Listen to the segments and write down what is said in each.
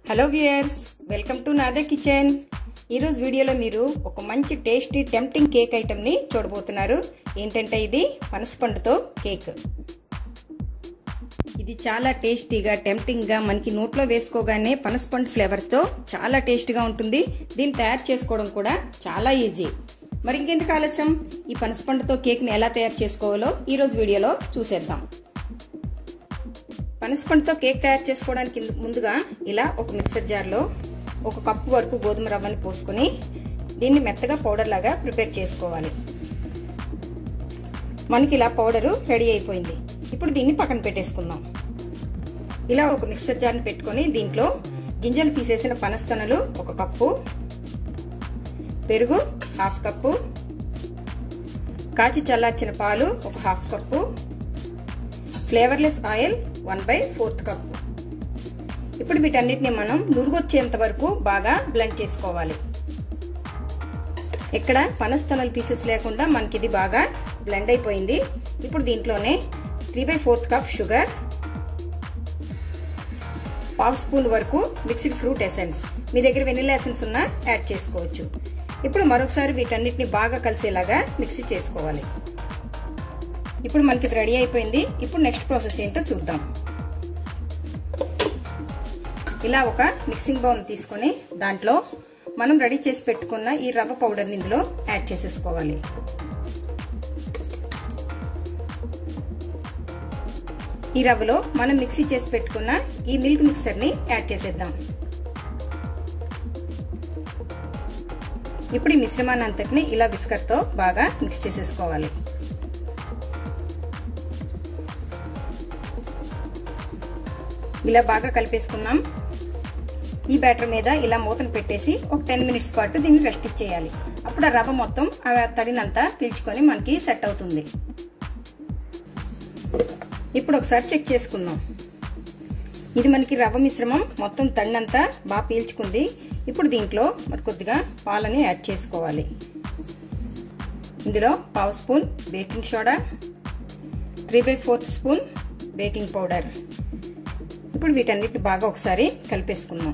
hello viewers welcome to నాదే kitchen ఈరోజు వీడియోలో మీరు ఒక మంచి టేస్టీ టెంప్టింగ్ కేక్ ఐటెంని చూడబోతున్నారు ఏంటంటే ఇది పనసపండుతో కేక్ ఇది చాలా టేస్టీగా టెంప్టింగ్గా మనకి నోట్లో వేసుకోగానే పనసపండు ఫ్లేవర్తో చాలా టేస్టీగా ఉంటుంది దీన్ని తయారు చేసుకోవడం కూడా చాలా ఈజీ మరి ఇంకెందుకు ఆలస్యం ఈ పనసపండుతో కేక్ని ఎలా తయారు చేసుకోవాలో ఈరోజు వీడియోలో చూసేద్దాం పనసపండుతో కేక్ తయారు చేసుకోవడానికి ముందుగా ఇలా ఒక మిక్సర్ జార్లో ఒక కప్పు వరకు గోధుమ రవ్వని పోసుకొని దీన్ని మెత్తగా పౌడర్ లాగా ప్రిపేర్ చేసుకోవాలి మనకి ఇలా పౌడరు రెడీ అయిపోయింది ఇప్పుడు దీన్ని పక్కన పెట్టేసుకుందాం ఇలా ఒక మిక్సర్ జార్ని పెట్టుకొని దీంట్లో గింజలు తీసేసిన పనస్తనలు ఒక కప్పు పెరుగు హాఫ్ కప్పు కాచి చల్లార్చిన పాలు ఒక half cup flavourless oil one by fourth cup ఇప్పుడు వీటన్నిటిని మనం నురుగొచ్చేంత వరకు బాగా బ్లెండ్ చేసుకోవాలి ఇక్కడ పనస్తొనల పీసెస్ లేకుండా మనకి ఇది బాగా బ్లెండ్ అయిపోయింది ఇప్పుడు దీంట్లోనే three by fourth cup sugar పావు స్పూన్ వరకు మిక్స్డ్ ఫ్రూట్ ఎసెన్స్ మీ దగ్గర వెనిలా ఎసెన్స్ ఉన్నా యాడ్ చేసుకోవచ్చు ఇప్పుడు మరొకసారి వీటన్నిటిని బాగా కలిసేలాగా మిక్సీ చేసుకోవాలి ఇప్పుడు మనకి ఇది రెడీ అయిపోయింది ఇప్పుడు నెక్స్ట్ ప్రాసెస్ ఏంటో చూద్దాం ఇలా ఒక మిక్సింగ్ బౌల్ తీసుకొని దాంట్లో మనం రెడీ చేసి పెట్టుకున్న ఈ రవ్వ పౌడర్ని ఇందులో యాడ్ చేసేసుకోవాలి ఈ రవ్వలో మనం మిక్సీ చేసి పెట్టుకున్న ఈ మిల్క్ మిక్సర్ని యాడ్ చేసేద్దాం ఇప్పుడు ఈ మిశ్రమాన్ని అంతటిని ఇలా బిస్కట్తో బాగా మిక్స్ చేసేసుకోవాలి ఇలా బాగా కలిపేసుకున్నాం ఈ బ్యాటర్ మీద ఇలా మూతను పెట్టేసి ఒక టెన్ మినిట్స్ పాటు దీన్ని రెస్ట్ ఇచ్చేయాలి అప్పుడు ఆ రవ్వ మొత్తం ఆ తడినంతా పీల్చుకొని మనకి సెట్ అవుతుంది ఇప్పుడు ఒకసారి చెక్ చేసుకుందాం ఇది మనకి రవ్వ మిశ్రమం మొత్తం తడినంతా బాగా పీల్చుకుంది ఇప్పుడు దీంట్లో మరి కొద్దిగా పాలని యాడ్ చేసుకోవాలి ఇందులో పావు spoon baking soda three by fourth spoon baking powder ఇప్పుడు వీటన్నిటిని బాగా ఒకసారి కలిపేసుకుందాం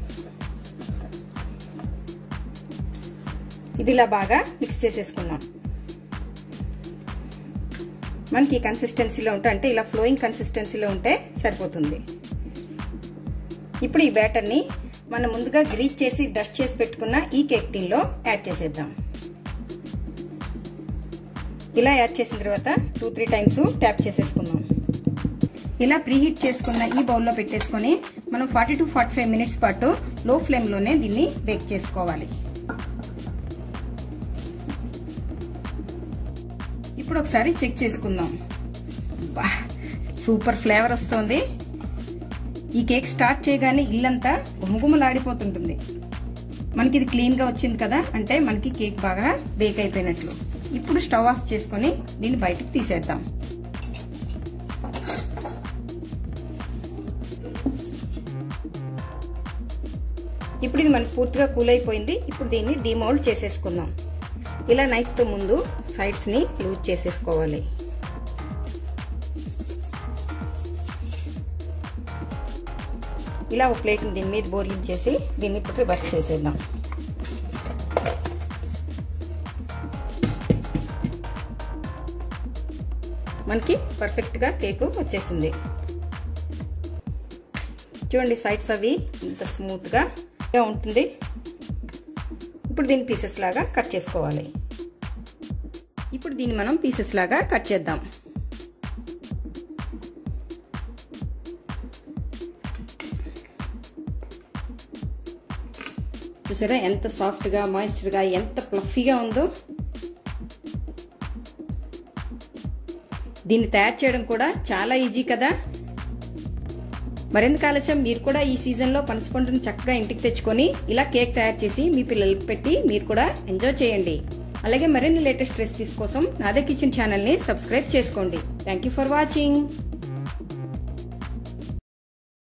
ఇది ఇలా బాగా మిక్స్ చేసేసుకుందాం మనకి ఈ కన్సిస్టెన్సీలో ఉంటే అంటే ఇలా ఫ్లోయింగ్ కన్సిస్టెన్సీలో ఉంటే సరిపోతుంది ఇప్పుడు ఈ బ్యాటర్ని మనం ముందుగా గ్రీజ్ చేసి డస్ట్ చేసి పెట్టుకున్న ఈ కేక్ టీన్లో యాడ్ చేసేద్దాం ఇలా యాడ్ చేసిన తర్వాత టూ త్రీ టైమ్స్ ట్యాప్ చేసేసుకుందాం ఇలా ప్రీహీట్ చేసుకున్న ఈ బౌల్లో పెట్టేసుకొని మనం forty to forty five minutes పాటు లో ఫ్లేమ్లోనే దీన్ని బేక్ చేసుకోవాలి ఇప్పుడు ఒకసారి చెక్ చేసుకుందాం బా సూపర్ ఫ్లేవర్ వస్తుంది ఈ కేక్ స్టార్ట్ చేయగానే ఇల్లంతా గుమగుమలాడిపోతుంటుంది మనకి ఇది క్లీన్గా వచ్చింది కదా అంటే మనకి కేక్ బాగా బేక్ అయిపోయినట్లు ఇప్పుడు స్టవ్ ఆఫ్ చేసుకొని దీన్ని బయటకు తీసేద్దాం ఇప్పుడు ఇది మనకి పూర్తిగా కూల్ అయిపోయింది ఇప్పుడు దీన్ని డిమోల్డ్ చేసేసుకుందాం ఇలా నైఫ్తో ముందు సైడ్స్ని లూజ్ చేసేసుకోవాలి ఇలా ఒక ప్లేట్ని దీని మీద బోర్లించేసి దీన్ని ఇప్పుడు రివర్స్ చేసేద్దాం మనకి పర్ఫెక్ట్గా కేకు వచ్చేసింది చూడండి సైడ్స్ అవి ఇంత స్మూత్గా ఉంటుంది ఇప్పుడు దీన్ని పీసెస్ లాగా కట్ చేసుకోవాలి ఇప్పుడు దీన్ని మనం పీసెస్ లాగా కట్ చేద్దాం చూసారా ఎంత సాఫ్ట్గా మాయిశ్చర్గా ఎంత ప్లఫీగా ఉందో దీన్ని తయారు చేయడం కూడా చాలా ఈజీ కదా మరెందుకు ఆలస్యం మీరు కూడా ఈ సీజన్లో పనసపండును చక్కగా ఇంటికి తెచ్చుకొని ఇలా కేక్ తయారు చేసి మీ పిల్లలకి పెట్టి మీరు కూడా ఎంజాయ్ చేయండి అలాగే మరిన్ని లేటెస్ట్ రెసిపీస్ కోసం నాదే కిచెన్ ఛానల్ని సబ్స్క్రైబ్ చేసుకోండి థ్యాంక్ యూ ఫర్ వాచింగ్